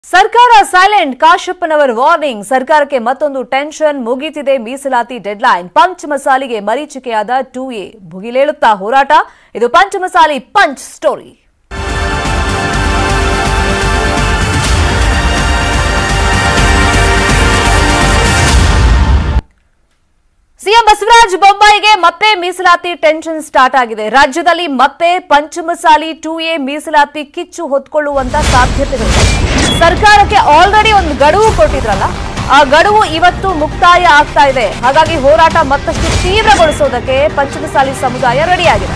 ಸರ್ಕಾರ silent Kashappanavar warning ಸರ್ಕಾರಕ್ಕೆ ಮತ್ತೊಂದು ಟೆನ್ಷನ್ ಮುಗಿತಿದೆ ಮೀಸಲಾತಿ ಡೆಡ್ಲೈನ್ ಪಂಚಮಸಾಲಿಗೆ ಮರೀಚಿಕೆಯಾದ ಟೂ ಎ ಭುಗಿಲೇಳುತ್ತಾ ಹೋರಾಟ ಇದು Panchamasali punch story CM Basavaraja ಬೊಮ್ಮಾಯಿಗೆ ಮತ್ತೆ ಮೀಸಲಾತಿ ಟೆನ್ಷನ್ ಸ್ಟಾರ್ಟ್ ಆಗಿದೆ ರಾಜ್ಯದಲ್ಲಿ ಮತ್ತೆ ಪಂಚಮಸಾಲಿ ಟೂ ಎ ಮೀಸಲಾತಿ ಕಿಚ್ಚು ಹೊತ್ಕೊಳ್ಳುವಂತ ಸಾಧ್ಯತೆಗಳಿವೆ ಸರ್ಕಾರಕ್ಕೆ ಆಲ್ರೆಡಿ ಒಂದು ಗಡುವು ಕೊಟ್ಟಿದ್ರಲ್ಲ ಆ ಗಡುವು ಇವತ್ತು ಮುಕ್ತಾಯ ಆಗ್ತಾ ಇದೆ ಹಾಗಾಗಿ ಹೋರಾಟ ಮತ್ತಷ್ಟು ತೀವ್ರಗೊಳಿಸೋದಕ್ಕೆ ಪಂಚಮಸಾಲಿ ಸಮುದಾಯ ರೆಡಿಯಾಗಿದೆ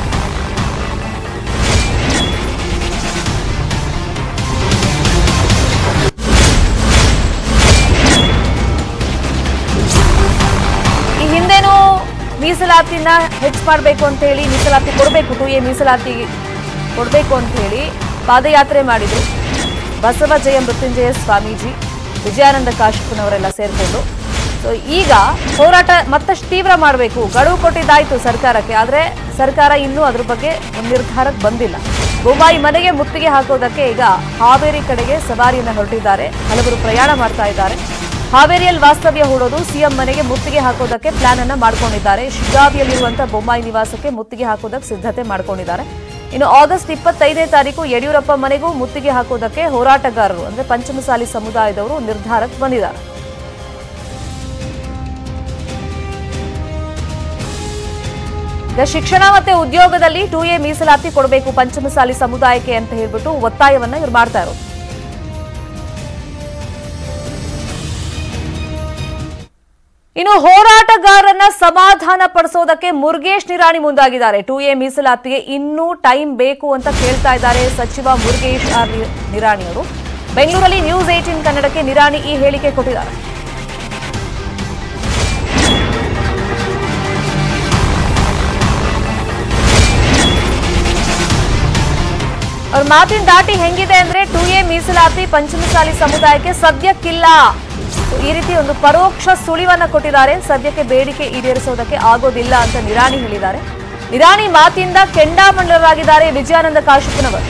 ಈ ಹಿಂದೆನೂ ಮೀಸಲಾತಿನ ಹೆಚ್ಚು ಮಾಡಬೇಕು ಅಂತ ಹೇಳಿ ಮೀಸಲಾತಿ ಕೊಡಬೇಕು ಟು ಎ ಮೀಸಲಾತಿ ಕೊಡಬೇಕು ಅಂತ ಹೇಳಿ ಪಾದಯಾತ್ರೆ ಮಾಡಿದ್ರು ಬಸವ ಜಯ ಮೃತ್ಯುಂಜಯ ಸ್ವಾಮೀಜಿ ವಿಜಯಾನಂದ ಕಾಶಪ್ಪನವರೆಲ್ಲ ಸೇರ್ಕೊಂಡು ಸೊ ಈಗ ಹೋರಾಟ ಮತ್ತಷ್ಟು ತೀವ್ರ ಮಾಡಬೇಕು ಗಡುವು ಕೊಟ್ಟಿದ್ದಾಯ್ತು ಸರ್ಕಾರಕ್ಕೆ ಆದರೆ ಸರ್ಕಾರ ಇನ್ನೂ ಅದ್ರ ಬಗ್ಗೆ ಒಂದು ನಿರ್ಧಾರಕ್ಕೆ ಬಂದಿಲ್ಲ ಬೊಂಬಾಯಿ ಮನೆಗೆ ಮುತ್ತಿಗೆ ಹಾಕೋದಕ್ಕೆ ಈಗ ಹಾವೇರಿ ಕಡೆಗೆ ಸವಾರಿಯನ್ನು ಹೊರಟಿದ್ದಾರೆ ಹಲವರು ಪ್ರಯಾಣ ಮಾಡ್ತಾ ಇದ್ದಾರೆ ಹಾವೇರಿಯಲ್ಲಿ ವಾಸ್ತವ್ಯ ಹೂಡೋದು ಸಿಎಂ ಮನೆಗೆ ಮುತ್ತಿಗೆ ಹಾಕೋದಕ್ಕೆ ಪ್ಲಾನ್ ಅನ್ನ ಮಾಡ್ಕೊಂಡಿದ್ದಾರೆ ಶಿಗ್ಗಾವಿಯಲ್ಲಿರುವಂತಹ ಬೊಮ್ಮಾಯಿ ನಿವಾಸಕ್ಕೆ ಮುತ್ತಿಗೆ ಹಾಕೋದಕ್ಕೆ ಸಿದ್ಧತೆ ಮಾಡ್ಕೊಂಡಿದ್ದಾರೆ ಇನ್ನು ಆಗಸ್ಟ್ ಇಪ್ಪತ್ತೈದನೇ ತಾರೀಕು ಯಡಿಯೂರಪ್ಪ ಮನೆಗೂ ಮುತ್ತಿಗೆ ಹಾಕೋದಕ್ಕೆ ಹೋರಾಟಗಾರರು ಅಂದ್ರೆ ಪಂಚಮಸಾಲಿ ಸಮುದಾಯದವರು ನಿರ್ಧಾರಕ್ಕೆ ಬಂದಿದ್ದಾರೆ ಈಗ ಶಿಕ್ಷಣ ಮತ್ತೆ ಉದ್ಯೋಗದಲ್ಲಿ ಟೂ ಎ ಮೀಸಲಾತಿ ಕೊಡಬೇಕು ಪಂಚಮಸಾಲಿ ಸಮುದಾಯಕ್ಕೆ ಅಂತ ಹೇಳ್ಬಿಟ್ಟು ಒತ್ತಾಯವನ್ನ ಇವ್ರು ಮಾಡ್ತಾ ಇರೋದು ಇನ್ನು ಹೋರಾಟಗಾರರನ್ನ ಸಮಾಧಾನ ಪಡಿಸೋದಕ್ಕೆ ಮುರುಗೇಶ್ ನಿರಾಣಿ ಮುಂದಾಗಿದ್ದಾರೆ ಟೂ ಎ ಮೀಸಲಾತಿಗೆ ಇನ್ನೂ ಟೈಮ್ ಬೇಕು ಅಂತ ಕೇಳ್ತಾ ಇದ್ದಾರೆ ಸಚಿವ ಮುರುಗೇಶ್ ಆರ್ ನಿ- ನಿರಾಣಿ ಅವರು ಬೆಂಗಳೂರಲ್ಲಿ ನ್ಯೂಸ್ ಏಟೀನ್ ಕನ್ನಡಕ್ಕೆ ನಿರಾಣಿ ಈ ಹೇಳಿಕೆ ಕೊಟ್ಟಿದ್ದಾರೆ ಅವ್ರ ಮಾತಿನ ದಾಟಿ ಹೆಂಗಿದೆ ಅಂದ್ರೆ ಟೂ ಎ ಮೀಸಲಾತಿ ಪಂಚಮಸಾಲಿ ಸಮುದಾಯಕ್ಕೆ ಸದ್ಯಕ್ಕಿಲ್ಲ ಈ ರೀತಿ ಒಂದು ಪರೋಕ್ಷ ಸುಳಿವನ್ನ ಕೊಟ್ಟಿದ್ದಾರೆ ಸದ್ಯಕ್ಕೆ ಬೇಡಿಕೆ ಈಡೇರಿಸೋದಕ್ಕೆ ಆಗೋದಿಲ್ಲ ಅಂತ ನಿರಾಣಿ ಹೇಳಿದ್ದಾರೆ ನಿರಾಣಿ ಮಾತಿಂದ ಕೆಂಡಾಮಂಡಲರಾಗಿದ್ದಾರೆ ವಿಜಯಾನಂದ ಕಾಶಪ್ಪನವರು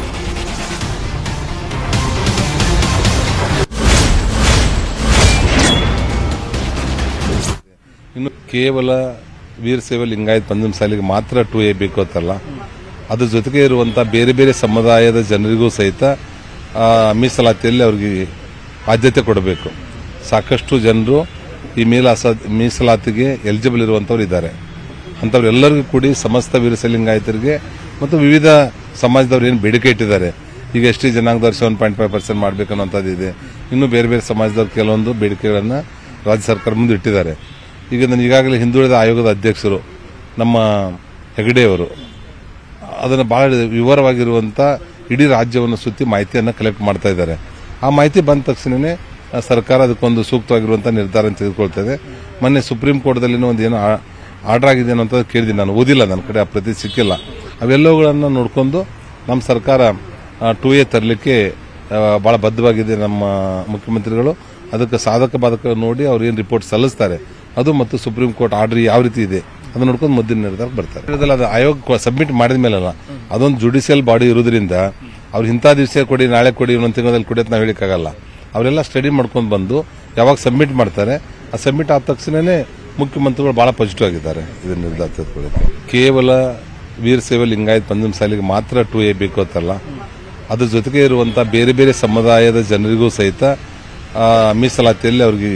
ಇನ್ನು ಕೇವಲ ವೀರ ಸೇವೆ ಲಿಂಗಾಯತ್ ಪಂಚಮ ಸಾಲಿಗೆ ಮಾತ್ರ ಟು ಎ ಬೇಕು ಅಂತಲ್ಲ ಅದ್ರ ಜೊತೆಗೆ ಇರುವಂಥ ಬೇರೆ ಬೇರೆ ಸಮುದಾಯದ ಜನರಿಗೂ ಸಹಿತ ಆ, ಮೀಸಲಾತಿಯಲ್ಲಿ ಅವ್ರಿಗೆ ಆದ್ಯತೆ ಕೊಡಬೇಕು ಸಾಕಷ್ಟು ಜನರು ಈ ಮೀಲಾಸ ಮೀಸಲಾತಿಗೆ ಎಲಿಜಿಬಲ್ ಇರುವಂಥವ್ರು ಇದ್ದಾರೆ ಅಂಥವ್ರೆಲ್ಲರಿಗೂ ಕೂಡಿ ಸಮಸ್ತ ವೀರಸ ಲಿಂಗಾಯತರಿಗೆ ಮತ್ತು ವಿವಿಧ ಸಮಾಜದವ್ರು ಏನು ಬೇಡಿಕೆ ಇಟ್ಟಿದ್ದಾರೆ ಈಗ ಎಸ್ ಟಿ ಜನಾಂಗದವ್ರು ಸೆವೆನ್ ಪಾಯಿಂಟ್ ಫೈವ್ ಪರ್ಸೆಂಟ್ ಮಾಡಬೇಕನ್ನುವಂಥದ್ದು ಇದೆ ಇನ್ನು ಬೇರೆ ಬೇರೆ ಸಮಾಜದವ್ರು ಕೆಲವೊಂದು ಬೇಡಿಕೆಗಳನ್ನು ರಾಜ್ಯ ಸರ್ಕಾರ ಮುಂದೆ ಇಟ್ಟಿದ್ದಾರೆ ಈಗ ನಾನು ಈಗಾಗಲೇ ಹಿಂದುಳಿದ ಆಯೋಗದ ಅಧ್ಯಕ್ಷರು ನಮ್ಮ ಹೆಗಡೆಯವರು ಅದನ್ನು ಬಹಳ ವಿವರವಾಗಿರುವಂಥ ಇಡೀ ರಾಜ್ಯವನ್ನು ಸುತ್ತಿ ಮಾಹಿತಿಯನ್ನು ಕಲೆಕ್ಟ್ ಮಾಡ್ತಾ ಇದ್ದಾರೆ ಆ ಮಾಹಿತಿ ಬಂದ ತಕ್ಷಣವೇ ಆ, ಸರ್ಕಾರ ಅದಕ್ಕೊಂದು ಸೂಕ್ತವಾಗಿರುವಂಥ ನಿರ್ಧಾರ ತೆಗೆದುಕೊಳ್ತದೆ ಮೊನ್ನೆ ಸುಪ್ರೀಂ ಕೋರ್ಟ್ದಲ್ಲಿನೂ ಒಂದು ಏನೋ ಆರ್ಡರ್ ಆಗಿದೆ ಅನ್ನೋಂಥ ಕೇಳಿದ್ದೀನಿ ನಾನು ಓದಿಲ್ಲ ನನ್ನ ಕಡೆ ಆ ಪ್ರತಿ ಸಿಕ್ಕಿಲ್ಲ ಅವೆಲ್ಲವುಗಳನ್ನು ನೋಡಿಕೊಂಡು ನಮ್ಮ ಸರ್ಕಾರ ಟು ಎ ತರಲಿಕ್ಕೆ ಭಾಳ ಬದ್ಧವಾಗಿದೆ ನಮ್ಮ ಮುಖ್ಯಮಂತ್ರಿಗಳು ಅದಕ್ಕೆ ಸಾಧಕ ಬಾಧಕ ನೋಡಿ ಅವ್ರು ಏನು ರಿಪೋರ್ಟ್ ಸಲ್ಲಿಸ್ತಾರೆ ಅದು ಮತ್ತು ಸುಪ್ರೀಂ ಕೋರ್ಟ್ ಆರ್ಡರ್ ಯಾವ ರೀತಿ ಇದೆ ಅದನ್ನ ನೋಡ್ಕೊಂಡು ಮುಂದಿನ ನಿರ್ಧಾರ ಬರ್ತಾರೆ ಇರೋದಲ್ಲ, ಅದು ಆಯೋಗ ಸಬ್ಮಿಟ್ ಮಾಡಿದ ಮೇಲಲ್ಲ ಅದೊಂದು ಜುಡಿಷಿಯಲ್ ಬಾಡಿ ಇರೋದ್ರಿಂದ ಅವ್ರು ಇಂಥ ದಿವಸ ಕೊಡಿ ನಾಳೆ ಕೊಡಿ ಇನ್ನೊಂದು ತಿಂಗಳಲ್ಲಿ ಕೊಡಿ ಅಂತ ನಾವು ಹೇಳಿಕ್ಕಾಗಲ್ಲ ಅವರೆಲ್ಲ ಸ್ಟಡಿ ಮಾಡ್ಕೊಂಡು ಬಂದು ಯಾವಾಗ ಸಬ್ಮಿಟ್ ಮಾಡ್ತಾರೆ ಆ ಸಬ್ಮಿಟ್ ಆದ ತಕ್ಷಣನೇ ಮುಖ್ಯಮಂತ್ರಿಗಳು ಬಹಳ ಪಾಸಿಟಿವ್ ಆಗಿದ್ದಾರೆ ಇದನ್ನ ನಿರ್ಧಾರ ತೆಗೆದುಕೊಳ್ಳೋಕೆ ಕೇವಲ ವೀರ ಸೇವೆ ಲಿಂಗಾಯತ್ ಪಂಚಮ ಸಾಲಿಗೆ ಮಾತ್ರ ಟು ಎ ಬೇಕು ಅಂತಲ್ಲ ಅದ್ರ ಜೊತೆಗೆ ಇರುವಂಥ ಬೇರೆ ಬೇರೆ ಸಮುದಾಯದ ಜನರಿಗೂ ಸಹಿತ ಆ, ಮೀಸಲಾತಿಯಲ್ಲಿ ಅವ್ರಿಗೆ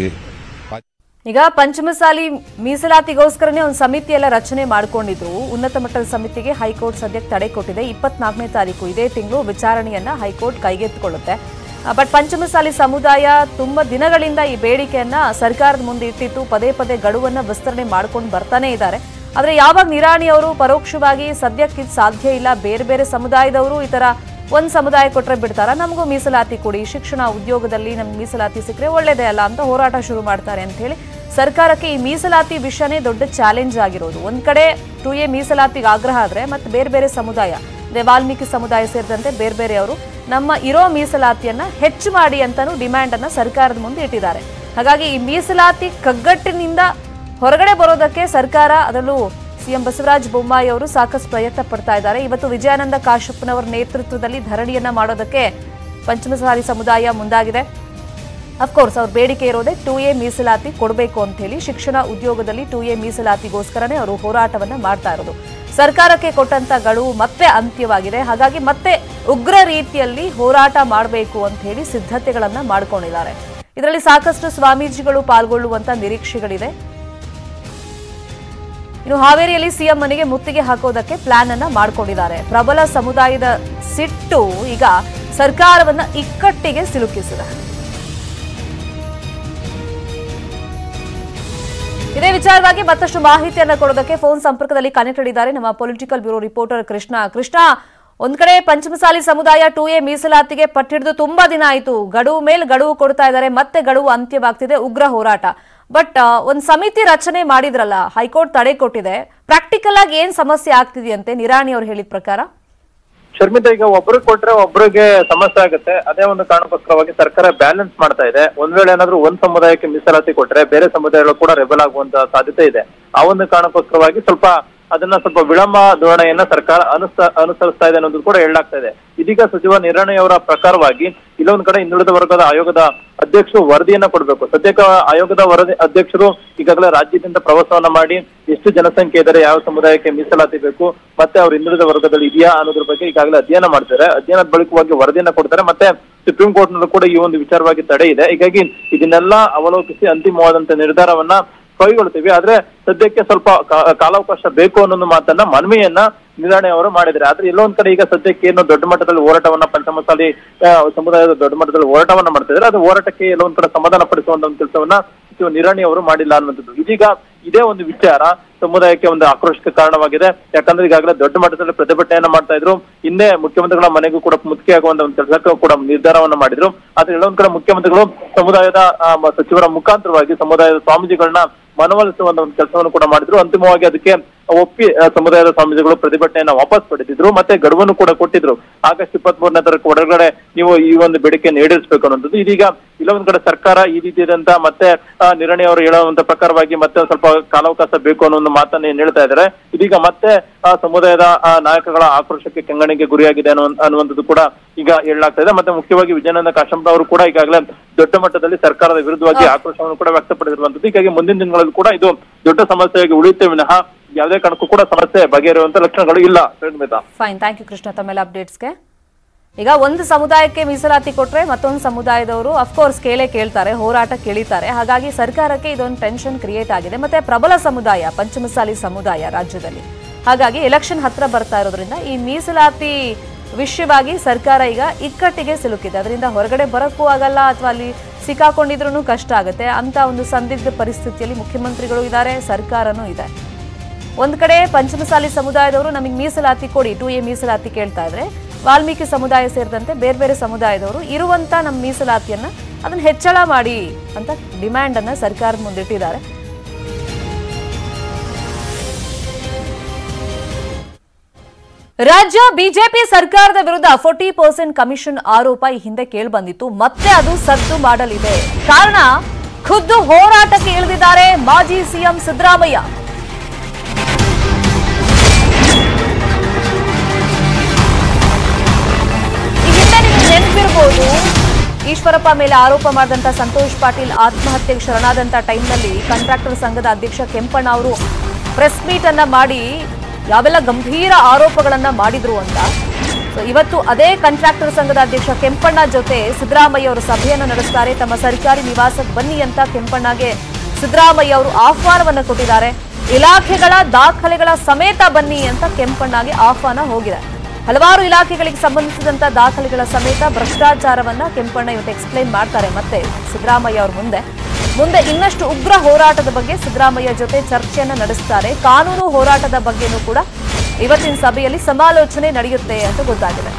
ಈಗ ಪಂಚಮಸಾಲಿ ಮೀಸಲಾತಿಗೋಸ್ಕರನೇ ಒಂದು ಸಮಿತಿ ಎಲ್ಲ ರಚನೆ ಮಾಡ್ಕೊಂಡಿದ್ರು ಉನ್ನತ ಮಟ್ಟದ ಸಮಿತಿಗೆ ಹೈಕೋರ್ಟ್ ಸದ್ಯಕ್ಕೆ ತಡೆ ಕೊಟ್ಟಿದೆ ಇಪ್ಪತ್ನಾಲ್ಕನೇ ತಾರೀಕು ಇದೇ ತಿಂಗಳು ವಿಚಾರಣೆಯನ್ನ ಹೈಕೋರ್ಟ್ ಕೈಗೆತ್ತಿಕೊಳ್ಳುತ್ತೆ ಬಟ್ ಪಂಚಮಸಾಲಿ ಸಮುದಾಯ ತುಂಬಾ ದಿನಗಳಿಂದ ಈ ಬೇಡಿಕೆಯನ್ನ ಸರ್ಕಾರದ ಮುಂದೆ ಇಟ್ಟಿತ್ತು ಪದೇ ಪದೇ ಗಡುವನ್ನ ವಿಸ್ತರಣೆ ಮಾಡ್ಕೊಂಡು ಬರ್ತಾನೆ ಇದ್ದಾರೆ ಆದ್ರೆ ಯಾವಾಗ ನಿರಾಣಿ ಅವರು ಪರೋಕ್ಷವಾಗಿ ಸದ್ಯಕ್ಕೆ ಇದು ಸಾಧ್ಯ ಇಲ್ಲ ಬೇರೆ ಬೇರೆ ಸಮುದಾಯದವರು ಈ ತರ ಒಂದ್ ಸಮುದಾಯ ಕೊಟ್ರೆ ಬಿಡ್ತಾರ ನಮಗೂ ಮೀಸಲಾತಿ ಕೊಡಿ ಶಿಕ್ಷಣ ಉದ್ಯೋಗದಲ್ಲಿ ನಮ್ಗೆ ಮೀಸಲಾತಿ ಸಿಕ್ಕರೆ ಒಳ್ಳೇದೇ ಅಲ್ಲ ಅಂತ ಹೋರಾಟ ಶುರು ಮಾಡ್ತಾರೆ ಅಂತ ಹೇಳಿ ಸರ್ಕಾರಕ್ಕೆ ಈ ಮೀಸಲಾತಿ ವಿಷಯನೇ ದೊಡ್ಡ ಚಾಲೆಂಜ್ ಆಗಿರೋದು ಒಂದ್ ಕಡೆ ಟು ಎ ಮೀಸಲಾತಿಗೆ ಆಗ್ರಹ ಆದ್ರೆ ಮತ್ತೆ ಬೇರೆ ಬೇರೆ ಸಮುದಾಯ ಅಂದ್ರೆ ವಾಲ್ಮೀಕಿ ಸಮುದಾಯ ಸೇರಿದಂತೆ ಬೇರೆ ಬೇರೆಯವರು ನಮ್ಮ ಇರೋ ಮೀಸಲಾತಿಯನ್ನ ಹೆಚ್ಚು ಮಾಡಿ ಅಂತಾನು ಡಿಮ್ಯಾಂಡ್ ಅನ್ನ ಸರ್ಕಾರದ ಮುಂದೆ ಇಟ್ಟಿದ್ದಾರೆ ಹಾಗಾಗಿ ಈ ಮೀಸಲಾತಿ ಕಗ್ಗಟ್ಟಿನಿಂದ ಹೊರಗಡೆ ಬರೋದಕ್ಕೆ ಸರ್ಕಾರ ಅದರಲ್ಲೂ ಸಿಎಂ ಬಸವರಾಜ ಬೊಮ್ಮಾಯಿ ಅವರು ಸಾಕಷ್ಟು ಪ್ರಯತ್ನ ಪಡ್ತಾ ಇದ್ದಾರೆ ಇವತ್ತು ವಿಜಯಾನಂದ ಕಾಶಪ್ಪನವರ ನೇತೃತ್ವದಲ್ಲಿ ಧರಣಿಯನ್ನ ಮಾಡೋದಕ್ಕೆ ಪಂಚಮಸಾಲಿ ಸಮುದಾಯ ಮುಂದಾಗಿದೆ ಅಫ್ಕೋರ್ಸ್ ಅವ್ರ ಬೇಡಿಕೆ ಇರೋದೇ ಟೂ ಎ ಮೀಸಲಾತಿ ಕೊಡಬೇಕು ಅಂತ ಹೇಳಿ ಶಿಕ್ಷಣ ಉದ್ಯೋಗದಲ್ಲಿ ಟೂ ಎ ಮೀಸಲಾತಿಗೋಸ್ಕರನೇ ಅವರು ಹೋರಾಟವನ್ನ ಮಾಡ್ತಾ ಇರೋದು ಸರ್ಕಾರಕ್ಕೆ ಕೊಟ್ಟಂತ ಗಡುವು ಮತ್ತೆ ಅಂತ್ಯವಾಗಿದೆ ಹಾಗಾಗಿ ಮತ್ತೆ ಉಗ್ರ ರೀತಿಯಲ್ಲಿ ಹೋರಾಟ ಮಾಡಬೇಕು ಅಂತ ಹೇಳಿ ಸಿದ್ಧತೆಗಳನ್ನ ಮಾಡ್ಕೊಂಡಿದ್ದಾರೆ ಇದರಲ್ಲಿ ಸಾಕಷ್ಟು ಸ್ವಾಮೀಜಿಗಳು ಪಾಲ್ಗೊಳ್ಳುವಂತ ನಿರೀಕ್ಷೆಗಳಿದೆ ಇನ್ನು ಹಾವೇರಿಯಲ್ಲಿ ಸಿಎಂ ಮನೆಗೆ ಮುತ್ತಿಗೆ ಹಾಕೋದಕ್ಕೆ ಪ್ಲಾನ್ ಅನ್ನ ಮಾಡ್ಕೊಂಡಿದ್ದಾರೆ ಪ್ರಬಲ ಸಮುದಾಯದ ಸಿಟ್ಟು ಈಗ ಸರ್ಕಾರವನ್ನ ಇಕ್ಕಟ್ಟಿಗೆ ಸಿಲುಕಿಸಿದೆ ಇದೇ ವಿಚಾರವಾಗಿ ಮತ್ತಷ್ಟು ಮಾಹಿತಿಯನ್ನ ಕೊಡೋದಕ್ಕೆ ಫೋನ್ ಸಂಪರ್ಕದಲ್ಲಿ ಕನೆಕ್ಟೆಡ್ ಇದ್ದಾರೆ ನಮ್ಮ political bureau reporter Krishna Krishna ಒಂದ್ ಕಡೆ ಪಂಚಮಸಾಲಿ ಸಮುದಾಯ ಟೂ ಎ ಮೀಸಲಾತಿಗೆ ಪಟ್ಟಿಡಿದು ತುಂಬಾ ದಿನ ಆಯಿತು ಗಡುವು ಮೇಲೆ ಗಡುವು ಕೊಡ್ತಾ ಇದ್ದಾರೆ ಮತ್ತೆ ಗಡುವು ಅಂತ್ಯವಾಗ್ತಿದೆ ಉಗ್ರ ಹೋರಾಟ ಬಟ್ ಒಂದ್ ಸಮಿತಿ ರಚನೆ ಮಾಡಿದ್ರಲ್ಲ ಹೈಕೋರ್ಟ್ ತಡೆ ಕೊಟ್ಟಿದೆ ಪ್ರಾಕ್ಟಿಕಲ್ ಆಗಿ ಏನ್ ಸಮಸ್ಯೆ ಆಗ್ತಿದೆಯಂತೆ ನಿರಾಣಿ ಅವ್ರು ಹೇಳಿದ ಪ್ರಕಾರ ಶರ್ಮಿತಾ ಈಗ ಒಬ್ರಿಗೆ ಕೊಟ್ರೆ ಒಬ್ರಿಗೆ ಸಮಸ್ಯೆ ಆಗುತ್ತೆ ಅದೇ ಒಂದು ಕಾರಣಕ್ಕೋಸ್ಕರವಾಗಿ ಸರ್ಕಾರ ಬ್ಯಾಲೆನ್ಸ್ ಮಾಡ್ತಾ ಇದೆ ಒಂದ್ ವೇಳೆ ಏನಾದ್ರೂ ಒಂದ್ ಸಮುದಾಯಕ್ಕೆ ಮೀಸಲಾತಿ ಕೊಟ್ರೆ ಬೇರೆ ಸಮುದಾಯಗಳು ಕೂಡ ರೆಬಲ್ ಆಗುವಂತ ಸಾಧ್ಯತೆ ಇದೆ ಆ ಒಂದು ಕಾರಣಕ್ಕೋಸ್ಕರವಾಗಿ ಸ್ವಲ್ಪ ಅದನ್ನ ಸ್ವಲ್ಪ ವಿಳಂಬ ಧೋರಣೆಯನ್ನ ಸರ್ಕಾರ ಅನುಸ ಅನುಸರಿಸ್ತಾ ಇದೆ ಅನ್ನೋದು ಕೂಡ ಹೇಳಲಾಗ್ತಾ ಇದೆ ಇದೀಗ ಸಚಿವ ನಿರಾಣಿಯವರ ಪ್ರಕಾರವಾಗಿ ಇಲ್ಲೊಂದ್ ಕಡೆ ಹಿಂದುಳಿದ ವರ್ಗದ ಆಯೋಗದ ಅಧ್ಯಕ್ಷರು ವರದಿಯನ್ನ ಕೊಡಬೇಕು ಸದ್ಯಕ್ಕೆ ಆಯೋಗದ ವರದಿ ಅಧ್ಯಕ್ಷರು ಈಗಾಗಲೇ ರಾಜ್ಯದಿಂದ ಪ್ರವಾಸವನ್ನ ಮಾಡಿ ಎಷ್ಟು ಜನಸಂಖ್ಯೆ ಇದ್ದಾರೆ ಯಾವ ಸಮುದಾಯಕ್ಕೆ ಮೀಸಲಾತಿ ಬೇಕು ಮತ್ತೆ ಅವ್ರು ಹಿಂದುಳಿದ ವರ್ಗದಲ್ಲಿ ಇದೆಯಾ ಅನ್ನೋದ್ರ ಬಗ್ಗೆ ಈಗಾಗಲೇ ಅಧ್ಯಯನ ಮಾಡ್ತಾರೆ ಅಧ್ಯಯನದ ಬಳಿಕವಾಗಿ ವರದಿಯನ್ನ ಕೊಡ್ತಾರೆ ಮತ್ತೆ ಸುಪ್ರೀಂ ಕೋರ್ಟ್ ನಲ್ಲೂ ಕೂಡ ಈ ಒಂದು ವಿಚಾರವಾಗಿ ತಡೆ ಇದೆ ಹೀಗಾಗಿ ಇದನ್ನೆಲ್ಲ ಅವಲೋಕಿಸಿ ಅಂತಿಮವಾದಂತ ನಿರ್ಧಾರವನ್ನ ಕೈಗೊಳ್ತೀವಿ ಆದ್ರೆ ಸದ್ಯಕ್ಕೆ ಸ್ವಲ್ಪ ಕಾ- ಕಾಲಾವಕಾಶ ಬೇಕು ಅನ್ನೋ ಒಂದು ಮಾತನ್ನ ಮನವಿಯನ್ನ ನಿರಾಣೆ ಅವರು ಮಾಡಿದ್ದಾರೆ ಆದ್ರೆ ಎಲ್ಲೊಂದ್ ಕಡೆ ಈಗ ಸದ್ಯಕ್ಕೆ ಏನು ದೊಡ್ಡ ಮಟ್ಟದಲ್ಲಿ ಹೋರಾಟವನ್ನ ಪಂಚಮಸಾಲಿ ಆ, ಸಮುದಾಯದ ದೊಡ್ಡ ಮಟ್ಟದಲ್ಲಿ ಹೋರಾಟವನ್ನ ಮಾಡ್ತಿದ್ದಾರೆ ಅದು ಹೋರಾಟಕ್ಕೆ ಎಲ್ಲೊಂದ್ ಕಡೆ ಸಮಾಧಾನ ಪಡಿಸುವಂತ ಒಂದು ಕೆಲಸವನ್ನ ಸಚಿವ ನಿರಾಣಿ ಅವರು ಮಾಡಿಲ್ಲ ಅನ್ನೋದು ಇದೀಗ ಇದೇ ಒಂದು ವಿಚಾರ ಸಮುದಾಯಕ್ಕೆ ಒಂದು ಆಕ್ರೋಶಕ್ಕೆ ಕಾರಣವಾಗಿದೆ ಯಾಕಂದ್ರೆ ಈಗಾಗಲೇ ದೊಡ್ಡ ಮಟ್ಟದಲ್ಲಿ ಪ್ರತಿಭಟನೆಯನ್ನ ಮಾಡ್ತಾ ಇದ್ರು ಹಿಂದೆ ಮುಖ್ಯಮಂತ್ರಿಗಳ ಮನೆಗೂ ಕೂಡ ಮುತ್ತಿಗೆ ಆಗುವಂತ ಒಂದು ಕೆಲಸಕ್ಕೂ ಕೂಡ ನಿರ್ಧಾರವನ್ನ ಮಾಡಿದ್ರು ಆದ್ರೆ ಎಲ್ಲೊಂದ್ ಕಡೆ ಮುಖ್ಯಮಂತ್ರಿಗಳು ಸಮುದಾಯದ ಆ, ಮ- ಸಚಿವರ ಮುಖಾಂತರವಾಗಿ ಸಮುದಾಯದ ಸ್ವಾಮೀಜಿಗಳನ್ನ ಮನವೊಲಿಸುವಂತ ಒಂದು ಕೆಲಸವನ್ನು ಕೂಡ ಮಾಡಿದ್ರು ಅಂತಿಮವಾಗಿ ಅದಕ್ಕೆ ಒಪ್ಪಿ ಆ, ಸಮುದಾಯದ ಸ್ವಾಮೀಜಿಗಳು ಪ್ರತಿಭಟನೆಯನ್ನ ವಾಪಸ್ ಪಡೆದಿದ್ರು ಮತ್ತೆ ಗಡುವನ್ನು ಕೂಡ ಕೊಟ್ಟಿದ್ರು ಆಗಸ್ಟ್ ಇಪ್ಪತ್ತ್ ಮೂರನೇ ತಾರೀಕು ಒಳಗಡೆ ನೀವು ಈ ಒಂದು ಬೇಡಿಕೆಯನ್ನು ಈಡೇರಿಸಬೇಕು ಅನ್ನೋದು ಇದೀಗ ಇಲ್ಲೊಂದ್ ಕಡೆ ಸರ್ಕಾರ ಈ ರೀತಿಯಾದಂತ ಮತ್ತೆ ಆ, ನಿರಾಣಿ ಅವರು ಹೇಳುವಂತ ಪ್ರಕಾರವಾಗಿ ಮತ್ತೆ ಒಂದ್ ಸ್ವಲ್ಪ ಕಾಲಾವಕಾಶ ಬೇಕು ಅನ್ನೋ ಒಂದು ಮಾತನ್ನ ಏನ್ ಹೇಳ್ತಾ ಇದ್ದಾರೆ ಇದೀಗ ಮತ್ತೆ ಆ ಸಮುದಾಯದ ಆ, ನಾಯಕಗಳ ಆಕ್ರೋಶಕ್ಕೆ ಕೆಂಗಣಿಗೆ ಗುರಿಯಾಗಿದೆ ಅನ್ನೋ ಅನ್ನುವಂಥದ್ದು ಕೂಡ ಈಗ ಹೇಳಲಾಗ್ತಾ ಇದೆ ಮತ್ತೆ ಮುಖ್ಯವಾಗಿ ವಿಜಯಾನಂದ ಕಾಶಂಪ ಅವರು ಕೂಡ ಈಗಾಗಲೇ ದೊಡ್ಡ ಮಟ್ಟದಲ್ಲಿ ಸರ್ಕಾರದ ವಿರುದ್ಧವಾಗಿ ಆಕ್ರೋಶವನ್ನು ಕೂಡ ವ್ಯಕ್ತಪಡಿಸಿರುವಂತದ್ದು ಹೀಗಾಗಿ ಮುಂದಿನ ದಿನಗಳಲ್ಲಿ ಕೂಡ ಇದು ದೊಡ್ಡ ಸಮಸ್ಯೆಯಾಗಿ ಉಳಿಯುತ್ತೆ ವಿನಃ ಯಾವುದೇ ಕಾರಣಕ್ಕೂ ಕೂಡ ಸಮಸ್ಯೆ ಬಗೆಹರಿಯುವಂತ ಲಕ್ಷಣಗಳು ಇಲ್ಲ Shrinita fine thank you Krishna ತಮ್ಮೆಲ್ಲ ಅಪ್ಡೇಟ್ಸ್ಗೆ ಈಗ ಒಂದು ಸಮುದಾಯಕ್ಕೆ ಮೀಸಲಾತಿ ಕೊಟ್ರೆ ಮತ್ತೊಂದು ಸಮುದಾಯದವರು ಅಫ್ಕೋರ್ಸ್ ಕೇಳೇ ಕೇಳ್ತಾರೆ ಹೋರಾಟ ಕೇಳಿತಾರೆ ಹಾಗಾಗಿ ಸರ್ಕಾರಕ್ಕೆ ಇದೊಂದು ಟೆನ್ಷನ್ ಕ್ರಿಯೇಟ್ ಆಗಿದೆ ಮತ್ತೆ ಪ್ರಬಲ ಸಮುದಾಯ ಪಂಚಮಸಾಲಿ ಸಮುದಾಯ ರಾಜ್ಯದಲ್ಲಿ ಹಾಗಾಗಿ ಎಲೆಕ್ಷನ್ ಹತ್ರ ಬರ್ತಾ ಇರೋದ್ರಿಂದ ಈ ಮೀಸಲಾತಿ ವಿಷಯವಾಗಿ ಸರ್ಕಾರ ಈಗ ಇಕ್ಕಟ್ಟಿಗೆ ಸಿಲುಕಿದೆ ಅದರಿಂದ ಹೊರಗಡೆ ಬರೋಕ್ಕೂ ಆಗಲ್ಲ ಅಥವಾ ಅಲ್ಲಿ ಸಿಕ್ಕಾಕೊಂಡಿದ್ರೂ ಕಷ್ಟ ಆಗುತ್ತೆ ಅಂತ ಒಂದು ಸಂದಿಗ್ಧ ಪರಿಸ್ಥಿತಿಯಲ್ಲಿ ಮುಖ್ಯಮಂತ್ರಿಗಳು ಇದ್ದಾರೆ ಸರ್ಕಾರನೂ ಇದೆ ಒಂದ್ ಕಡೆ ಪಂಚಮಸಾಲಿ ಸಮುದಾಯದವರು ನಮಗೆ ಮೀಸಲಾತಿ ಕೊಡಿ ಟು ಎ ಮೀಸಲಾತಿ ಕೇಳ್ತಾ ಇದ್ರೆ ವಾಲ್ಮೀಕಿ ಸಮುದಾಯ ಸೇರಿದಂತೆ ಬೇರೆ ಬೇರೆ ಸಮುದಾಯದವರು ಇರುವಂತ ನಮ್ಮ ಮೀಸಲಾತಿಯನ್ನ ಅದನ್ನ ಹೆಚ್ಚಳ ಮಾಡಿ ಅಂತ ಡಿಮ್ಯಾಂಡ್ ಅನ್ನ ಸರ್ಕಾರದ ಮುಂದಿಟ್ಟಿದ್ದಾರೆ ರಾಜ್ಯ ಬಿಜೆಪಿ ಸರ್ಕಾರದ ವಿರುದ್ಧ ಫೋರ್ಟಿ ಪರ್ಸೆಂಟ್ ಕಮಿಷನ್ ಆರೋಪ ಈ ಹಿಂದೆ ಕೇಳಿಬಂದಿತ್ತು ಮತ್ತೆ ಅದು ಸದ್ದು ಮಾಡಲಿದೆ ಕಾರಣ ಖುದ್ದು ಹೋರಾಟಕ್ಕೆ ಇಳಿದಿದ್ದಾರೆ ಮಾಜಿ ಸಿಎಂ ಸಿದ್ದರಾಮಯ್ಯ ಈ ಹಿಂದೆ ನಿಮಗೆ ನೆನಪಿರ್ಬೋದು ಈಶ್ವರಪ್ಪ ಮೇಲೆ ಆರೋಪ ಮಾಡಿದಂತ ಸಂತೋಷ್ ಪಾಟೀಲ್ ಆತ್ಮಹತ್ಯೆಗೆ ಶರಣಾದಂತ ಟೈಮ್ನಲ್ಲಿ ಕಾಂಟ್ರಾಕ್ಟರ್ ಸಂಘದ ಅಧ್ಯಕ್ಷ ಕೆಂಪಣ್ಣ ಅವರು ಪ್ರೆಸ್ ಮೀಟ್ ಅನ್ನ ಮಾಡಿ ಯಾವೆಲ್ಲ ಗಂಭೀರ ಆರೋಪಗಳನ್ನ ಮಾಡಿದ್ರು ಅಂತ ಸೊ ಇವತ್ತು ಅದೇ ಕಾಂಟ್ರಾಕ್ಟರ್ ಸಂಘದ ಅಧ್ಯಕ್ಷ ಕೆಂಪಣ್ಣ ಜೊತೆ ಸಿದ್ದರಾಮಯ್ಯ ಅವರು ಸಭೆಯನ್ನ ನಡೆಸ್ತಾರೆ ತಮ್ಮ ಸರ್ಕಾರಿ ನಿವಾಸಕ್ಕೆ ಬನ್ನಿ ಅಂತ ಕೆಂಪಣ್ಣಗೆ ಸಿದ್ದರಾಮಯ್ಯ ಅವರು ಆಹ್ವಾನವನ್ನ ಕೊಟ್ಟಿದ್ದಾರೆ ಇಲಾಖೆಗಳ ದಾಖಲೆಗಳ ಸಮೇತ ಬನ್ನಿ ಅಂತ ಕೆಂಪಣ್ಣಗೆ ಆಹ್ವಾನ ಹೋಗಿದೆ ಹಲವಾರು ಇಲಾಖೆಗಳಿಗೆ ಸಂಬಂಧಿಸಿದಂತ ದಾಖಲೆಗಳ ಸಮೇತ ಭ್ರಷ್ಟಾಚಾರವನ್ನ ಕೆಂಪಣ್ಣ ಇವತ್ತು ಎಕ್ಸ್ಪ್ಲೈನ್ ಮಾಡ್ತಾರೆ ಮತ್ತೆ ಸಿದ್ದರಾಮಯ್ಯ ಅವ್ರ ಮುಂದೆ ಮುಂದೆ ಇನ್ನಷ್ಟು ಉಗ್ರ ಹೋರಾಟದ ಬಗ್ಗೆ ಸಿದ್ದರಾಮಯ್ಯ ಜೊತೆ ಚರ್ಚೆಯನ್ನ ನಡೆಸ್ತಾರೆ ಕಾನೂನು ಹೋರಾಟದ ಬಗ್ಗೆನೂ ಕೂಡ ಇವತ್ತಿನ ಸಭೆಯಲ್ಲಿ ಸಮಾಲೋಚನೆ ನಡೆಯುತ್ತೆ ಅಂತ ಗೊತ್ತಾಗಿದೆ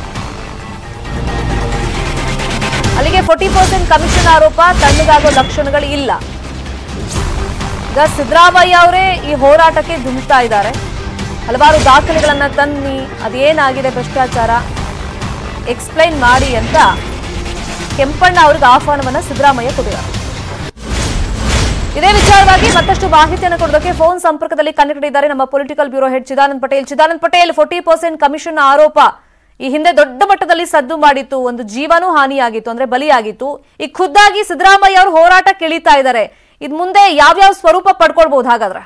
ಅಲ್ಲಿಗೆ ಫೋರ್ಟಿ ಪರ್ಸೆಂಟ್ ಕಮಿಷನ್ ಆರೋಪ ತಣ್ಣಗಾಗೋ ಲಕ್ಷಣಗಳು ಇಲ್ಲ ಈಗ ಸಿದ್ದರಾಮಯ್ಯ ಅವರೇ ಈ ಹೋರಾಟಕ್ಕೆ ಧುಮುಕ್ತಾ ಇದ್ದಾರೆ ಹಲವಾರು ದಾಖಲೆಗಳನ್ನ ತನ್ನಿ ಅದೇನಾಗಿದೆ ಭ್ರಷ್ಟಾಚಾರ ಎಕ್ಸ್ಪ್ಲೈನ್ ಮಾಡಿ ಅಂತ ಕೆಂಪಣ್ಣ ಅವ್ರಿಗೆ ಆಹ್ವಾನವನ್ನ ಸಿದ್ದರಾಮಯ್ಯ ಕೊಟ್ಟಿದ್ದಾರೆ ಇದೇ ವಿಚಾರವಾಗಿ ಮತ್ತಷ್ಟು ಮಾಹಿತಿಯನ್ನು ಕೊಡೋದಕ್ಕೆ ಫೋನ್ ಸಂಪರ್ಕದಲ್ಲಿ ಕನೆಕ್ಟ್ ಇದ್ದಾರೆ ನಮ್ಮ political bureau head Chidanand Patel Chidanand Patel forty percent commission ಆರೋಪ ಈ ಹಿಂದೆ ದೊಡ್ಡ ಮಟ್ಟದಲ್ಲಿ ಸದ್ದು ಮಾಡಿತ್ತು ಒಂದು ಜೀವನೂ ಹಾನಿಯಾಗಿತ್ತು ಅಂದ್ರೆ ಬಲಿಯಾಗಿತ್ತು ಈ ಖುದ್ದಾಗಿ ಸಿದ್ದರಾಮಯ್ಯ ಅವರು ಹೋರಾಟಕ್ಕೆ ಇಳಿತಾ ಇದ್ದಾರೆ ಇದ್ ಮುಂದೆ ಯಾವ್ಯಾವ ಸ್ವರೂಪ ಪಡ್ಕೊಳ್ಬಹುದು ಹಾಗಾದ್ರೆ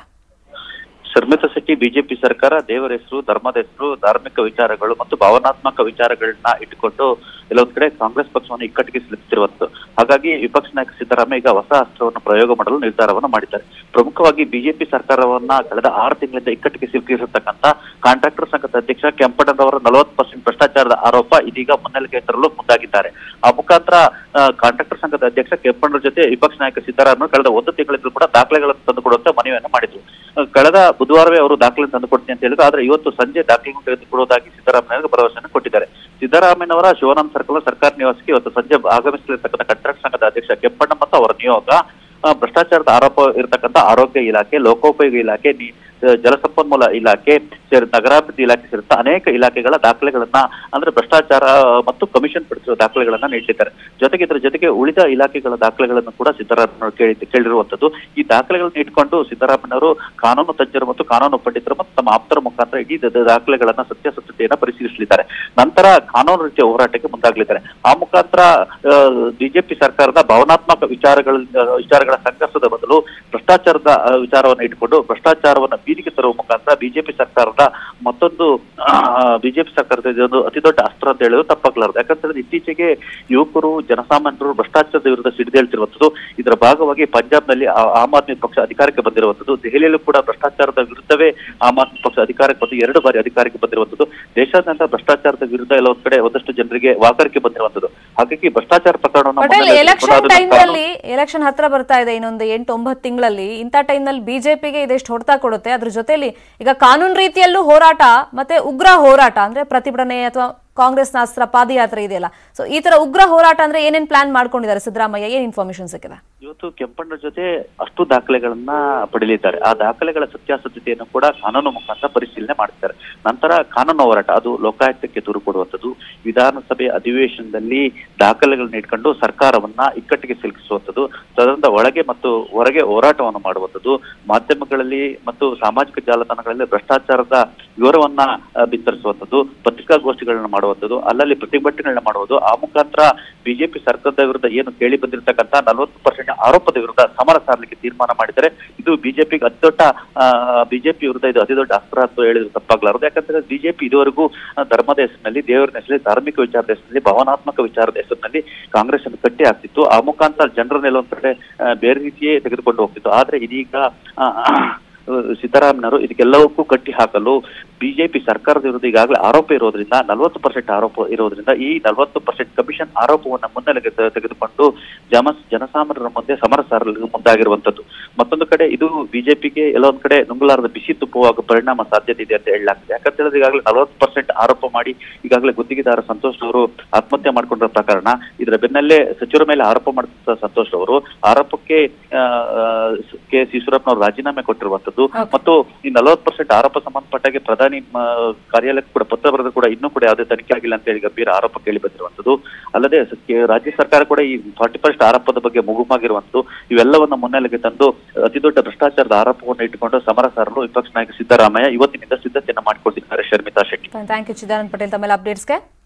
ಶರ್ಮಿತಾ ಶೆಟ್ಟಿ ಬಿಜೆಪಿ ಸರ್ಕಾರ ದೇವರ ಹೆಸರು ಧರ್ಮದ ಹೆಸರು ಧಾರ್ಮಿಕ ವಿಚಾರಗಳು ಮತ್ತು ಭಾವನಾತ್ಮಕ ವಿಚಾರಗಳನ್ನ ಇಟ್ಟುಕೊಂಡು ಕೆಲವೊಂದ್ ಕಡೆ ಕಾಂಗ್ರೆಸ್ ಪಕ್ಷವನ್ನು ಇಕ್ಕಟ್ಟಿಗೆ ಸಿಲುಕಿಸಿರುವಂತದ್ದು ಹಾಗಾಗಿ ವಿಪಕ್ಷ ನಾಯಕ ಸಿದ್ದರಾಮಯ್ಯ ಈಗ ಹೊಸ ಅಸ್ತ್ರವನ್ನು ಪ್ರಯೋಗ ಮಾಡಲು ನಿರ್ಧಾರವನ್ನು ಮಾಡಿದ್ದಾರೆ ಪ್ರಮುಖವಾಗಿ ಬಿಜೆಪಿ ಸರ್ಕಾರವನ್ನ ಕಳೆದ ಆರು ತಿಂಗಳಿಂದ ಇಕ್ಕಟ್ಟಿಗೆ ಸಿಲುಕಿಸಿರ್ತಕ್ಕಂಥ ಕಾಂಟ್ರಾಕ್ಟರ್ ಸಂಘದ ಅಧ್ಯಕ್ಷ ಕೆಂಪಣ್ಣನವರ ನಲವತ್ತು ಪರ್ಸೆಂಟ್ ಭ್ರಷ್ಟಾಚಾರದ ಆರೋಪ ಇದೀಗ ಮುನ್ನೆಲೆಗೆ ತರಲು ಮುಂದಾಗಿದ್ದಾರೆ ಆ ಮುಖಾಂತರ ಆ, ಕಾಂಟ್ರಾಕ್ಟರ್ ಸಂಘದ ಅಧ್ಯಕ್ಷ ಕೆಂಪಣ್ಣರ ಜೊತೆ ವಿಪಕ್ಷ ನಾಯಕ ಸಿದ್ದರಾಮಯ್ಯ ಕಳೆದ ಒಂದು ತಿಂಗಳಿಂದ ಕೂಡ ದಾಖಲೆಗಳನ್ನು ತಂದುಕೊಡುವಂತ ಮನವಿಯನ್ನು ಮಾಡಿದ್ರು ಆ, ಕಳೆದ ಬುಧವಾರವೇ ಅವರು ದಾಖಲೆ ತಂದುಕೊಡ್ತೀನಿ ಅಂತ ಹೇಳಿದ್ರು ಆದ್ರೆ ಇವತ್ತು ಸಂಜೆ ದಾಖಲೆಗಳನ್ನು ತೆಗೆದುಕೊಡುವುದಾಗಿ ಸಿದ್ದರಾಮಯ್ಯ ಭರವಸೆಯನ್ನು ಕೊಟ್ಟಿದ್ದಾರೆ ಸಿದ್ದರಾಮಯ್ಯನವರ ಶಿವಾನಂದ ಸರ್ಕಲ್ ಸರ್ಕಾರಿ ನಿವಾಸಕ್ಕೆ ಇವತ್ತು ಸಂಜೆ ಆಗಮಿಸಲಿರ್ತಕ್ಕಂಥ ಕಾಂಟ್ರಾಕ್ಟ್ ಸಂಘದ ಅಧ್ಯಕ್ಷ ಕೆಂಪಣ್ಣ ಮತ್ತು ಅವರ ನಿಯೋಗ ಆ, ಭ್ರಷ್ಟಾಚಾರದ ಆರೋಪ ಇರತಕ್ಕಂಥ ಆರೋಗ್ಯ ಇಲಾಖೆ ಲೋಕೋಪಯೋಗಿ ಇಲಾಖೆ ನಿ- ಜಲಸಂಪನ್ಮೂಲ ಇಲಾಖೆ ಸೇರಿ ನಗರಾಭಿವೃದ್ಧಿ ಇಲಾಖೆ ಸೇರಿದಂತ ಅನೇಕ ಇಲಾಖೆಗಳ ದಾಖಲೆಗಳನ್ನ ಅಂದ್ರೆ ಭ್ರಷ್ಟಾಚಾರ ಮತ್ತು ಕಮಿಷನ್ ಪಡಿಸುವ ದಾಖಲೆಗಳನ್ನ ನೀಡಿದ್ದಾರೆ ಜೊತೆಗೆ ಇದರ ಜೊತೆಗೆ ಉಳಿದ ಇಲಾಖೆಗಳ ದಾಖಲೆಗಳನ್ನು ಕೂಡ ಸಿದ್ದರಾಮಯ್ಯ ಕೇಳಿ ಕೇಳಿರುವಂತದ್ದು ಈ ದಾಖಲೆಗಳನ್ನು ಇಟ್ಕೊಂಡು ಸಿದ್ದರಾಮಯ್ಯವರು ಕಾನೂನು ತಜ್ಞರು ಮತ್ತು ಕಾನೂನು ಪಂಡಿತರು ಮತ್ತು ತಮ್ಮ ಆಪ್ತರ ಮುಖಾಂತರ ಇಡೀ ದ- ದಾಖಲೆಗಳನ್ನ ಸತ್ಯಾಸತ್ಯತೆಯನ್ನ ಪರಿಶೀಲಿಸಲಿದ್ದಾರೆ ನಂತರ ಕಾನೂನು ರೀತಿಯ ಹೋರಾಟಕ್ಕೆ ಮುಂದಾಗಲಿದ್ದಾರೆ ಆ ಮುಖಾಂತರ ಬಿಜೆಪಿ ಸರ್ಕಾರದ ಭಾವನಾತ್ಮಕ ವಿಚಾರಗಳ ವಿಚಾರಗಳ ಸಂಘರ್ಷದ ಬದಲು ಭ್ರಷ್ಟಾಚಾರದ ಆ, ವಿಚಾರವನ್ನು ಇಟ್ಟುಕೊಂಡು ಭ್ರಷ್ಟಾಚಾರವನ್ನು ಬೀದಿಗೆ ತರುವ ಮುಖಾಂತರ ಬಿಜೆಪಿ ಸರ್ಕಾರದ ಮತ್ತೊಂದು ಬಿಜೆಪಿ ಸರ್ಕಾರದ ಇದೊಂದು ಅತಿ ದೊಡ್ಡ ಅಸ್ತ್ರ ಅಂತ ಹೇಳಿದ್ರು ತಪ್ಪಾಗಲಾರದು ಯಾಕಂತ ಹೇಳಿದ್ರೆ ಇತ್ತೀಚೆಗೆ ಯುವಕರು ಜನಸಾಮಾನ್ಯರು ಭ್ರಷ್ಟಾಚಾರದ ವಿರುದ್ಧ ಸಿಡಿದೇಳ್ತಿರುವಂತದ್ದು ಇದರ ಭಾಗವಾಗಿ ಪಂಜಾಬ್ನಲ್ಲಿ ಆ- ಆಮ್ ಆದ್ಮಿ ಪಕ್ಷ ಅಧಿಕಾರಕ್ಕೆ ಬಂದಿರುವಂತದ್ದು ದೆಹಲಿಯಲ್ಲೂ ಕೂಡ ಭ್ರಷ್ಟಾಚಾರದ ವಿರುದ್ಧವೇ ಆಮ್ ಆದ್ಮಿ ಪಕ್ಷ ಅಧಿಕಾರಕ್ಕೆ ಬಂದು ಎರಡು ಬಾರಿ ಅಧಿಕಾರಕ್ಕೆ ಬಂದಿರುವಂತದ್ದು ದೇಶಾದ್ಯಂತ ಭ್ರಷ್ಟಾಚಾರದ ವಿರುದ್ಧ ಎಲ್ಲ ಒಂದ್ ಕಡೆ ಒಂದಷ್ಟು ಜನರಿಗೆ ವಾಕರಿಕೆ ಬಂದಿರುವಂತದ್ದು ಹಾಗಾಗಿ ಭ್ರಷ್ಟಾಚಾರ ಪ್ರಕರಣವನ್ನು ಪಟೇಲ್ ಮುನ್ನೆಲೆಗೆ ಎಲೆಕ್ಷನ್ ಇಟ್ಕೊಂಡು ಅದನ್ನ ಟೈಮ್ ನಲ್ಲಿ ಎಲೆಕ್ಷನ್ ಹತ್ರ ಬರ್ತಾ ಇದೆ ಇನ್ನೊಂದು ಎಂಟು ಒಂಬತ್ತು ತಿಂಗಳಲ್ಲಿ ಇಂಥ ಟೈಮ್ ನಲ್ಲಿ ಬಿಜೆಪಿಗೆ ಇದೆಷ್ಟು ಹೊಡೆತ ಕೊಡುತ್ತೆ ಅದ್ರ ಜೊತೆಲಿ ಈಗ ಕಾನೂನು ರೀತಿಯಲ್ಲೂ ಹೋರಾಟ ಮತ್ತೆ ಉಗ್ರ ಹೋರಾಟ ಅಂದ್ರೆ ಪ್ರತಿಭಟನೆ ಅಥವಾ ಕಾಂಗ್ರೆಸ್ನ ಅಸ್ತ್ರ ಪಾದಯಾತ್ರೆ ಇದೆಯಲ್ಲ ಸೊ ಈ ತರ ಉಗ್ರ ಹೋರಾಟ ಅಂದ್ರೆ ಏನೇನ್ ಪ್ಲಾನ್ ಮಾಡ್ಕೊಂಡಿದ್ದಾರೆ ಸಿದ್ದರಾಮಯ್ಯ ಏನ್ ಇನ್ಫಾರ್ಮೇಶನ್ ಸಿಕ್ಕಿದೆ ಇವತ್ತು ಕೆಂಪಣ್ಣ ಜೊತೆ ಅಷ್ಟು ದಾಖಲೆಗಳನ್ನ ಪಡೆಯಲಿದ್ದಾರೆ ಆ ದಾಖಲೆಗಳ ಸತ್ಯಾಸತ್ಯತೆಯನ್ನು ಕೂಡ ಕಾನೂನು ಮುಖಾಂತರ ಪರಿಶೀಲನೆ ಮಾಡ್ತಾರೆ ನಂತರ ಕಾನೂನು ಹೋರಾಟ ಅದು ಲೋಕಾಯುಕ್ತಕ್ಕೆ ದೂರು ಕೊಡುವಂಥದ್ದು ವಿಧಾನಸಭೆ ಅಧಿವೇಶನದಲ್ಲಿ ದಾಖಲೆಗಳನ್ನ ಇಟ್ಕೊಂಡು ಸರ್ಕಾರವನ್ನ ಇಕ್ಕಟ್ಟಿಗೆ ಸಿಲುಕಿಸುವಂಥದ್ದು ಸದನದ ಒಳಗೆ ಮತ್ತು ಹೊರಗೆ ಹೋರಾಟವನ್ನು ಮಾಡುವಂಥದ್ದು ಮಾಧ್ಯಮಗಳಲ್ಲಿ ಮತ್ತು ಸಾಮಾಜಿಕ ಜಾಲತಾಣಗಳಲ್ಲಿ ಭ್ರಷ್ಟಾಚಾರದ ವಿವರವನ್ನ ಆ, ಬಿತ್ತರಿಸುವಂಥದ್ದು ಪತ್ರಿಕಾಗೋಷ್ಠಿಗಳನ್ನ ಮಾಡುವಂಥದ್ದು ಅಲ್ಲಲ್ಲಿ ಪ್ರತಿಭಟನೆಗಳನ್ನ ಮಾಡುವುದು ಆ ಮುಖಾಂತರ ಬಿಜೆಪಿ ಸರ್ಕಾರದ ವಿರುದ್ಧ ಏನು ಕೇಳಿ ಬಂದಿರತಕ್ಕಂತ ನಲವತ್ತು ಪರ್ಸೆಂಟ್ ಆರೋಪದ ವಿರುದ್ಧ ಸಮರ ಸಾರಲಿಕ್ಕೆ ತೀರ್ಮಾನ ಮಾಡಿದರೆ ಇದು ಬಿಜೆಪಿಗೆ ಅತಿ ದೊಡ್ಡ ಬಿಜೆಪಿ ವಿರುದ್ಧ ಇದು ಅತಿ ದೊಡ್ಡ ಅಸ್ತ್ರ ಅಂತ ಹೇಳಿದ್ರೆ ತಪ್ಪಾಗಲಾರದು ಯಾಕಂದ್ರೆ ಬಿಜೆಪಿ ಇದುವರೆಗೂ ಆ, ಧರ್ಮದ ಹೆಸರಿನಲ್ಲಿ ದೇವರ ಹೆಸರಲ್ಲಿ ಧಾರ್ಮಿಕ ವಿಚಾರದ ಹೆಸರಿನಲ್ಲಿ ಭಾವನಾತ್ಮಕ ವಿಚಾರದ ಹೆಸರಿನಲ್ಲಿ ಕಾಂಗ್ರೆಸ್ ಅನ್ನು ಕಟ್ಟಿ ಹಾಕ್ತಿತ್ತು ಆ ಮುಖಾಂತರ ಜನರನ್ನೆಲ್ಲ ಒಂದ್ ಕಡೆ ಆ, ಬೇರೆ ರೀತಿಯೇ ತೆಗೆದುಕೊಂಡು ಹೋಗ್ತಿತ್ತು ಆದ್ರೆ ಇದೀಗ ಆ, ಸಿದ್ದರಾಮಯ್ಯವರು ಇದಕ್ಕೆಲ್ಲವಕ್ಕೂ ಕಟ್ಟಿ ಹಾಕಲು ಬಿಜೆಪಿ ಸರ್ಕಾರದ ವಿರುದ್ಧ ಈಗಾಗಲೇ ಆರೋಪ ಇರೋದ್ರಿಂದ ನಲವತ್ತು ಪರ್ಸೆಂಟ್ ಆರೋಪ ಇರೋದ್ರಿಂದ ಈ ನಲವತ್ತು ಪರ್ಸೆಂಟ್ ಕಮಿಷನ್ ಆರೋಪವನ್ನ ಮುನ್ನೆಲೆಗೆ ತೆ- ತೆಗೆದುಕೊಂಡು ಜನ ಜನಸಾಮಾನ್ಯರ ಮುಂದೆ ಸಮರ ಸಾರಲು ಮುಂದಾಗಿರುವಂತದ್ದು ಮತ್ತೊಂದು ಕಡೆ ಇದು ಬಿಜೆಪಿಗೆ ಎಲ್ಲೊಂದ್ ಕಡೆ ನುಂಗಲಾರದ ಬಿಸಿ ತುಪ್ಪವಾಗುವ ಪರಿಣಾಮ ಸಾಧ್ಯತೆ ಇದೆ ಅಂತ ಹೇಳಲಾಗ್ತದೆ ಯಾಕಂತ ಹೇಳಿದ್ರೆ ಈಗಾಗಲೇ ನಲವತ್ತು ಪರ್ಸೆಂಟ್ ಆರೋಪ ಮಾಡಿ ಈಗಾಗಲೇ ಗುತ್ತಿಗೆದಾರ ಸಂತೋಷ್ ಅವರು ಆತ್ಮಹತ್ಯೆ ಮಾಡ್ಕೊಂಡಿರೋ ಪ್ರಕರಣ ಇದರ ಬೆನ್ನಲ್ಲೇ ಸಚಿವರ ಮೇಲೆ ಆರೋಪ ಮಾಡಿದ ಸಂತೋಷ್ ಅವರು ಆರೋಪಕ್ಕೆ ಆ, ಆ, ಕೆ ಸಿ ಈಶ್ವರಪ್ಪನವರು ರಾಜೀನಾಮೆ ಕೊಟ್ಟಿರುವಂತದ್ದು ಮತ್ತು ಈ ನಲವತ್ತು ಪರ್ಸೆಂಟ್ ಆರೋಪ ಸಂಬಂಧಪಟ್ಟಾಗೆ ಪ್ರಧಾನಿ ಮ, ಕಾರ್ಯಾಲಯಕ್ಕೆ ಕೂಡ ಪತ್ರ ಬರೆದು ಕೂಡ ಇನ್ನೂ ಕೂಡ ಯಾವುದೇ ತನಿಖೆ ಆಗಿಲ್ಲ ಅಂತ ಹೇಳಿ ಗಂಭೀರ ಆರೋಪ ಕೇಳಿ ಬಂದಿರುವಂತದ್ದು ಅಲ್ಲದೆ ಸ- ಕೆ- ರಾಜ್ಯ ಸರ್ಕಾರ ಕೂಡ ಈ ಫಾರ್ಟಿ ಪರ್ಸೆಂಟ್ ಆರೋಪದ ಬಗ್ಗೆ ಮುಗುಮಾಗಿರುವಂತದ್ದು ಇವೆಲ್ಲವನ್ನ ಮುನ್ನೆಲೆಗೆ ತಂದು ಅತಿ ದೊಡ್ಡ ಭ್ರಷ್ಟಾಚಾರದ ಆರೋಪವನ್ನು ಇಟ್ಟುಕೊಂಡು ಸಮರ ಸಾರಲು ವಿಪಕ್ಷ ನಾಯಕ ಸಿದ್ದರಾಮಯ್ಯ ಇವತ್ತಿನಿಂದ ಸಿದ್ಧತೆಯನ್ನ ಮಾಡಿಕೊಂಡಿದ್ದಾರೆ ಶರ್ಮಿತಾ ಶೆಟ್ಟಿ ಥ್ಯಾಂಕ್ ಯು ಚಿದಾನಂದ್ ಪಟೇಲ್ ತಮ್ಮೆಲ್ಲ ಅಪ್ಡೇಟ್ಸ್ಗೆ